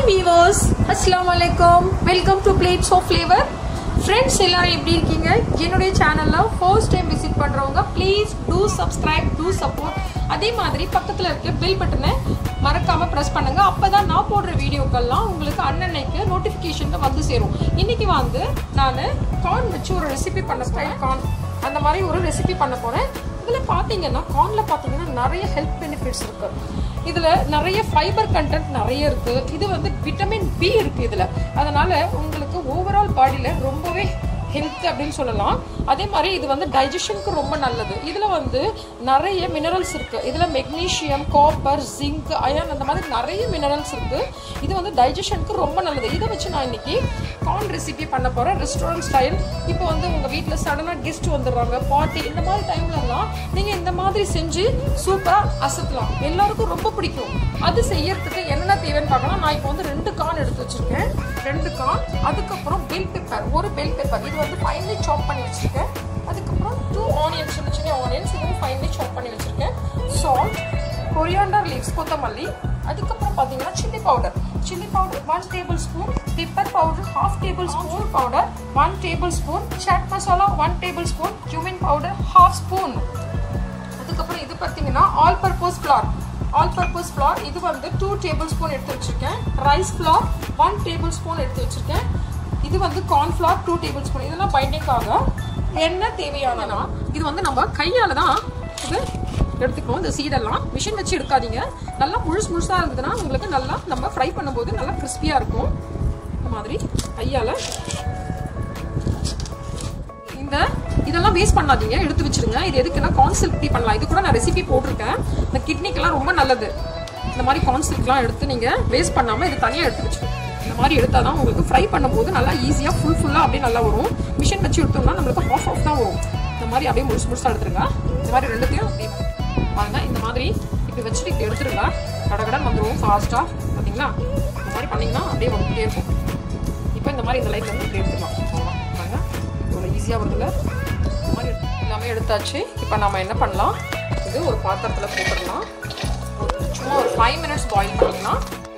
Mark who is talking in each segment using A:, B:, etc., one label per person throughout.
A: hi viewers அஸ்லாம் வலைக்கம் welcome to plates of flavour friends எல்லாரும் எப்படி இருக்கீங்க என்னுடைய சேனலில் ஃபர்ஸ்ட் டைம் விசிட் பண்ணுறவங்க please do subscribe do support அதே மாதிரி பக்கத்தில் இருக்க பெல் பட்டனை மறக்காமல் ப்ரெஸ் பண்ணுங்க அப்போ தான் நான் போடுற வீடியோக்கெல்லாம் உங்களுக்கு அன்னன்னைக்கு நோட்டிஃபிகேஷனில் வந்து சேரும் இன்னைக்கு வந்து நான் கார்ன் வச்சு ஒரு ரெசிபி பண்ண ஸ்டைல் கார்ன் அந்த மாதிரி ஒரு ரெசிபி பண்ண போகிறேன் இதில் பார்த்தீங்கன்னா கார்னில் பார்த்தீங்கன்னா நிறைய ஹெல்த் பெனிஃபிட்ஸ் இருக்குது இதில் நிறைய ஃபைபர் கண்டென்ட் நிறைய இருக்குது இது வந்து விட்டமின் பி இருக்குது இதில் அதனால் உங்களுக்கு ஓவரால் பாடியில் ரொம்பவே ஹெல்த் அப்படின்னு சொல்லலாம் அதே மாதிரி இது வந்து டைஜஷனுக்கு ரொம்ப நல்லது இதில் வந்து நிறைய மினரல்ஸ் இருக்குது இதில் மெக்னீஷியம் காப்பர் ஜிங்க் அயன் அந்த மாதிரி நிறைய மினரல்ஸ் இருக்குது இது வந்து டைஜஷனுக்கு ரொம்ப நல்லது இதை வச்சு நான் இன்னைக்கு கார்ன் ரெசிபி பண்ண போகிறேன் ரெஸ்டாரண்ட் ஸ்டைல் இப்போ வந்து உங்கள் வீட்டில் சடனாக கெஸ்ட் வந்துடுறாங்க பார்ட்டி இந்த மாதிரி டைம்லலாம் நீங்கள் இந்த மாதிரி செஞ்சு சூப்பராக அசத்தலாம் எல்லாருக்கும் ரொம்ப பிடிக்கும் அது செய்யறதுக்கு என்னென்ன தேவைன்னு பார்க்கலாம் நான் இப்போ வந்து ரெண்டு கார்ன் எடுத்து வச்சிருக்கேன் ரெண்டு கார்ன் அதுக்கப்புறம் பெல் பெப்பர் ஒரு பெல் பெப்பர் இது வந்து ஃபைனலி சாப் பண்ணி வச்சிருக்கேன் அதுக்கப்புறம் டூ ஆனியன்ஸ் சின்ன சின்ன ஆனியன்ஸ் இதுவும் ஃபைனலி சாப் பண்ணி வச்சிருக்கேன் சால்ட் கொரியாண்டர் லீவ்ஸ் கொத்தமல்லி அதுக்கப்புறம் பார்த்தீங்கன்னா chilli powder chilli powder one tablespoon pepper powder half tablespoon powder one tablespoon chaat masala one tablespoon cumin powder half spoon அதுக்கப்புறம் இது பார்த்தீங்கன்னா all purpose flour all purpose flour இது வந்து two tablespoon எடுத்து வச்சிருக்கேன் rice flour one tablespoon எடுத்து வச்சிருக்கேன் இது வந்து corn flour two tablespoon இதெல்லாம் பைண்டிங்காக என்ன தேவையானனா இது வந்து நம்ம கையால் தான் இது எடுத்துக்கணும் இந்த சீடெல்லாம் மிஷின் வச்சு எடுக்காதீங்க நல்லா முழுசு முழுசாக இருந்ததுன்னா உங்களுக்கு நல்லா நம்ம ஃப்ரை பண்ணும்போது நல்லா கிறிஸ்பியாக இருக்கும் இந்த மாதிரி கையால் இந்த இதெல்லாம் வேஸ்ட் பண்ணாதீங்க எடுத்து வச்சிருங்க இது எதுக்குன்னா கான்சில்க் டீ பண்ணலாம் இது கூட நான் ரெசிபி போட்டிருக்கேன் இந்த கிட்னிக்கெல்லாம் ரொம்ப நல்லது இந்த மாதிரி கான்சில்க்லாம் எடுத்து நீங்கள் வேஸ்ட் பண்ணாமல் இது தனியாக எடுத்து வச்சுக்கோங்க இந்த மாதிரி எடுத்தால் தான் உங்களுக்கு ஃப்ரை பண்ணும்போது நல்லா ஈஸியாக ஃபுல் ஃபுல்லாக அப்படியே நல்லா வரும் மிஷின் வச்சு எடுத்தோம்னா நம்மளுக்கு ஹாஃப் ஆஃப் தான் வரும் இந்த மாதிரி அப்படியே முழுசு முழுசாக எடுத்துருங்க இந்த மாதிரி ரெண்டுத்தையும் அப்படியே பாருங்க இந்த மாதிரி இப்படி வச்சுட்டு இப்படி எடுத்துருங்க கடகடன் வந்துடும் ஃபாஸ்ட்டாக பார்த்தீங்களா இந்த மாதிரி பண்ணிங்கன்னா அப்படியே வந்துகிட்டே இருக்கும் இப்போ இந்த மாதிரி இந்த லைட் வந்து இப்படி எடுத்துக்கலாம் அவ்வளோதான் பாருங்க இவ்வளோ ஈஸியாக வருதுல்ல இந்த மாதிரி எல்லாமே எடுத்தாச்சு இப்போ நம்ம என்ன பண்ணலாம் இது ஒரு பாத்திரத்தில் போட்டுடலாம் சும்மா ஒரு ஃபைவ் மினிட்ஸ் பாயில் பண்ணிக்கலாம்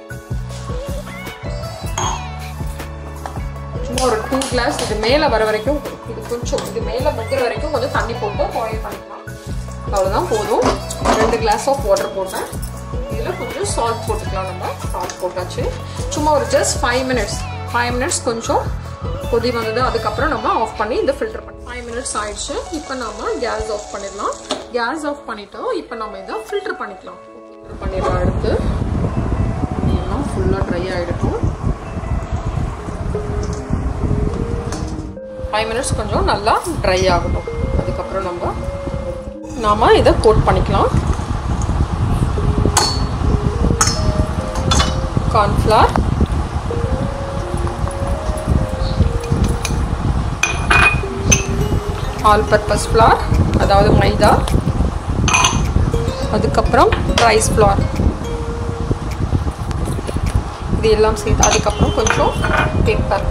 A: சும்மா ஒரு டூ கிளாஸ் இது மேலே வர வரைக்கும் இது கொஞ்சம் இது மேலே முக்கிற வரைக்கும் கொஞ்சம் தண்ணி போட்டு பாயில் பண்ணிக்கலாம் அவ்வளோதான் போதும் ரெண்டு கிளாஸ் ஆஃப் வாட்டர் போட்டேன் இதில் கொஞ்சம் சால்ட் போட்டுக்கலாம் நம்ம சால்ட் போட்டாச்சு சும்மா ஒரு just five minutes five minutes கொஞ்சம் கொதி வந்தது அதுக்கப்புறம் நம்ம ஆஃப் பண்ணி இந்த ஃபில்டர் பண்ணி ஃபைவ் மினிட்ஸ் ஆயிடுச்சு இப்போ நம்ம கேஸ் ஆஃப் பண்ணிடலாம் கேஸ் ஆஃப் பண்ணிட்டோம் இப்போ நம்ம இதை ஃபில்டர் பண்ணிக்கலாம் ஃபில்டர் பண்ணிடலாம் எடுத்து எல்லாம் ஃபுல்லாக ட்ரை ஆகிடட்டும் ஃபைவ் மினிட்ஸ் கொஞ்சம் நல்லா ட்ரை ஆகட்டும் அதுக்கப்புறம் நம்ம நாம் இதை கோட் பண்ணிக்கலாம் கார்ன்ஃப்ளவர் ஆல் பர்பஸ் ஃப்ளார் அதாவது மைதா அதுக்கப்புறம் ரைஸ் ஃப்ளார் இது எல்லாம் சேர்த்து அதுக்கப்புறம் கொஞ்சம் பெப்பர்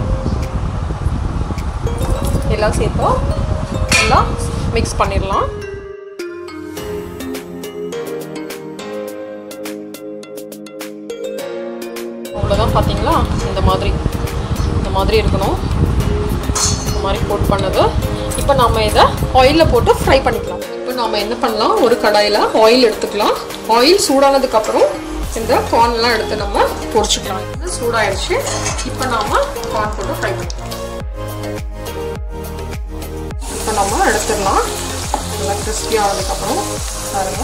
A: எல்லாம் சேர்த்தோம் எல்லாம் மிக்ஸ் பண்ணிடலாம் அவ்வளோதான் பார்த்தீங்களா இந்த மாதிரி இந்த மாதிரி இருக்கணும் இந்த மாதிரி கோட் பண்ணது இப்போ நம்ம இதை ஆயிலில் போட்டு ஃப்ரை பண்ணிக்கலாம் இப்போ நம்ம என்ன பண்ணலாம் ஒரு கடாயில் ஆயில் எடுத்துக்கலாம் ஆயில் சூடானதுக்கப்புறம் இந்த கார்ன்லாம் எடுத்து நம்ம பொரிச்சுக்கலாம் இது சூடாயிடுச்சு இப்போ நாம கார்ன் போட்டு ஃப்ரை பண்ணிக்கலாம் இப்போ நம்ம எடுத்துடலாம் நல்லா கிறிஸ்பி ஆனதுக்கப்புறம் பாருங்க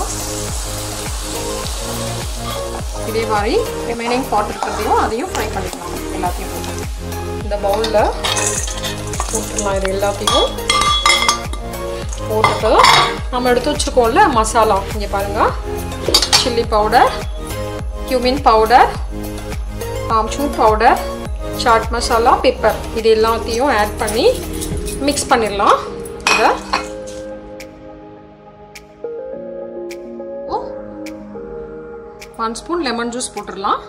A: இதே மாதிரி ரிமைனிங் பாட் இருக்கிறதையும் அதையும் ஃப்ரை பண்ணிக்கலாம் எல்லாத்தையும் போட்டு இந்த பவுலில் போட்டுடலாம் இது எல்லாத்தையும் போட்டுட்டு நம்ம எடுத்து வச்சுருக்கோம்ல மசாலா இங்கே பாருங்கள் chilli powder cumin powder amchur powder chaat masala pepper இது எல்லாத்தையும் ஆட் பண்ணி மிக்ஸ் பண்ணிடலாம் இதை ஒன் ஸ்பூன் லெமன் ஜூஸ் போட்டுடலாம்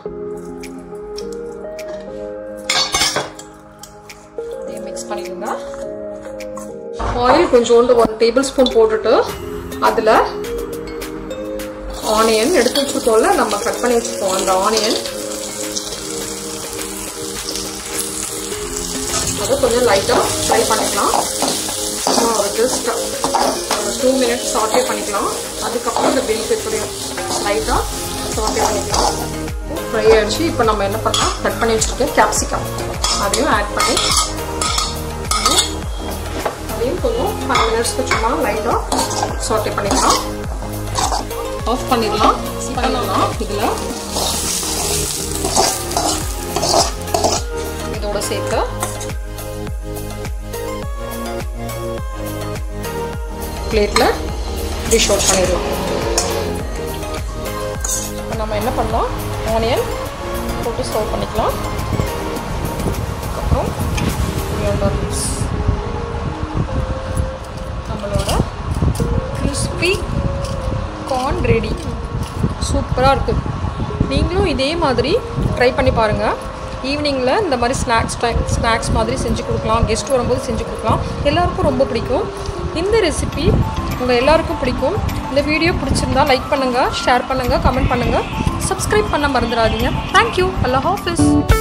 A: அதையும் மிக்ஸ் பண்ணிடுங்க ஆயில் கொஞ்சோண்டு ஒரு டேபிள் ஸ்பூன் போட்டுட்டு அதில் ஆனியன் எடுத்து வச்சுருக்கோம்ல நம்ம கட் பண்ணி வச்சுருக்கோம் அந்த ஆனியன் அதை கொஞ்சம் லைட்டாக ஃப்ரை பண்ணிக்கலாம் ஒரு ஜஸ்ட் ஒரு டூ மினிட்ஸ் சாட்டே பண்ணிக்கலாம் அதுக்கப்புறம் இந்த பெல் பெப்பரையும் லைட்டாக சாட்டே பண்ணிக்கலாம் ஃப்ரை ஆயிடுச்சு இப்போ நம்ம என்ன பண்ணலாம் கட் பண்ணி வச்சுருக்க கேப்சிகம் அதையும் ஆட் பண்ணி அதையும் கொஞ்சம் ஃபைவ் மினிட்ஸ்க்கு சும்மா லைட்டாக சாட்டே பண்ணிக்கலாம் ஆஃப் பண்ணிடலாம் பண்ணலாம் இதில் இதோட சேர்த்து பிளேட்டில் டிஷ் அவுட் பண்ணிடலாம் இப்போ நம்ம என்ன பண்ணலாம் ஆனியன் போட்டு சர்வ் பண்ணிக்கலாம் அதுக்கப்புறம் லீவ்ஸ் நம்மளோட கிறிஸ்பி கார்ன் ரெடி சூப்பராக இருக்குது நீங்களும் இதே மாதிரி ட்ரை பண்ணி பாருங்கள் ஈவினிங்கில் இந்த மாதிரி ஸ்நாக்ஸ் டைம் ஸ்நாக்ஸ் மாதிரி செஞ்சு கொடுக்கலாம் கெஸ்ட் வரும்போது செஞ்சு கொடுக்கலாம் எல்லாருக்கும் ரொம்ப பிடிக்கும் இந்த ரெசிபி உங்கள் எல்லாருக்கும் பிடிக்கும் இந்த வீடியோ பிடிச்சிருந்தா லைக் பண்ணுங்கள் ஷேர் பண்ணுங்கள் கமெண்ட் பண்ணுங்கள் சப்ஸ்கிரைப் பண்ண மறந்துடாதீங்க தேங்க்யூ அல்லா ஹாஃபிஸ்